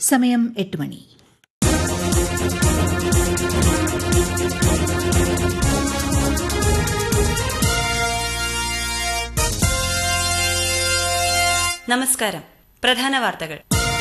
സമയം എട്ട് മണി നമസ്കാരം പ്രധാന വാർത്തകൾ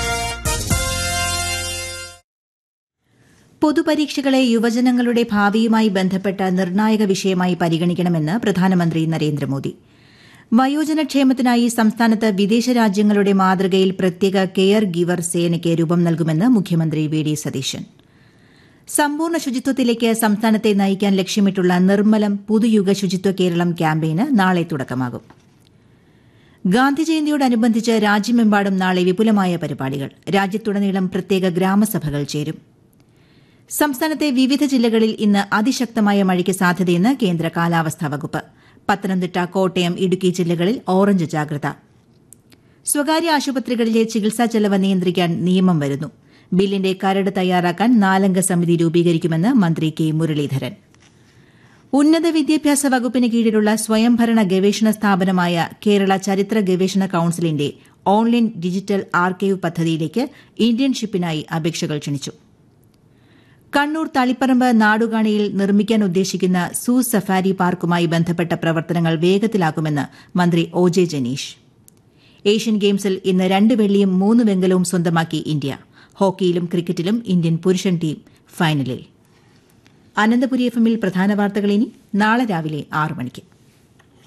പൊതുപരീക്ഷകളെ യുവജനങ്ങളുടെ ഭാവിയുമായി ബന്ധപ്പെട്ട നിർണായക വിഷയമായി പരിഗണിക്കണമെന്ന് പ്രധാനമന്ത്രി നരേന്ദ്രമോദി വയോജനക്ഷേമത്തിനായി സംസ്ഥാനത്ത് വിദേശ രാജ്യങ്ങളുടെ മാതൃകയിൽ പ്രത്യേക കെയർ ഗിവർ സേനയ്ക്ക് രൂപം നൽകുമെന്ന് മുഖ്യമന്ത്രി വി ഡി സതീശൻ സമ്പൂർണ്ണ ശുചിത്വത്തിലേക്ക് സംസ്ഥാനത്തെ നയിക്കാൻ ലക്ഷ്യമിട്ടുള്ള നിർമ്മലം പുതുയുഗ ശുചിത്വ കേരളം ക്യാമ്പയിന് നാളെ തുടക്കമാകും ഗാന്ധി ജയന്തിയോടനുബന്ധിച്ച് രാജ്യമെമ്പാടും നാളെ വിപുലമായ പരിപാടികൾ രാജ്യത്തുടനീളം പ്രത്യേക ഗ്രാമസഭകൾ ചേരും സംസ്ഥാനത്തെ വിവിധ ജില്ലകളിൽ ഇന്ന് അതിശക്തമായ മഴയ്ക്ക് സാധ്യതയെന്ന് കേന്ദ്ര കാലാവസ്ഥാ വകുപ്പ് പത്തനംതിട്ട കോട്ടയം ഇടുക്കി ജില്ലകളിൽ ഓറഞ്ച് ജാഗ്രത സ്വകാര്യ ആശുപത്രികളിലെ ചികിത്സാ ചെലവ് നിയന്ത്രിക്കാൻ നിയമം വരുന്നു ബില്ലിന്റെ കരട് തയ്യാറാക്കാൻ നാലംഗ സമിതി രൂപീകരിക്കുമെന്ന് മന്ത്രി കെ മുരളീധരൻ ഉന്നത വിദ്യാഭ്യാസ വകുപ്പിന് കീഴിലുള്ള സ്വയംഭരണ ഗവേഷണ സ്ഥാപനമായ കേരള ചരിത്ര ഗവേഷണ കൌൺസിലിന്റെ ഓൺലൈൻ ഡിജിറ്റൽ ആർക്കൈവ് പദ്ധതിയിലേക്ക് ഇന്റേൺഷിപ്പിനായി അപേക്ഷകൾ ക്ഷണിച്ചു കണ്ണൂർ തളിപ്പറമ്പ് നാടുകാണിയിൽ നിർമ്മിക്കാൻ ഉദ്ദേശിക്കുന്ന സൂ സഫാരി പാർക്കുമായി ബന്ധപ്പെട്ട പ്രവർത്തനങ്ങൾ വേഗത്തിലാക്കുമെന്ന് മന്ത്രി ഒ ജെ ജനീഷ് ഏഷ്യൻ ഗെയിംസിൽ ഇന്ന് രണ്ട് വെള്ളിയും മൂന്ന് വെങ്കലവും സ്വന്തമാക്കി ഇന്ത്യ ഹോക്കിയിലും ക്രിക്കറ്റിലും ഇന്ത്യൻ പുരുഷൻ ടീം ഫൈനലിൽ അനന്തപുരി എഫ് എമ്മിൽ പ്രധാന വാർത്തകൾ ഇനി നാളെ രാവിലെ ആറ് മണിക്ക്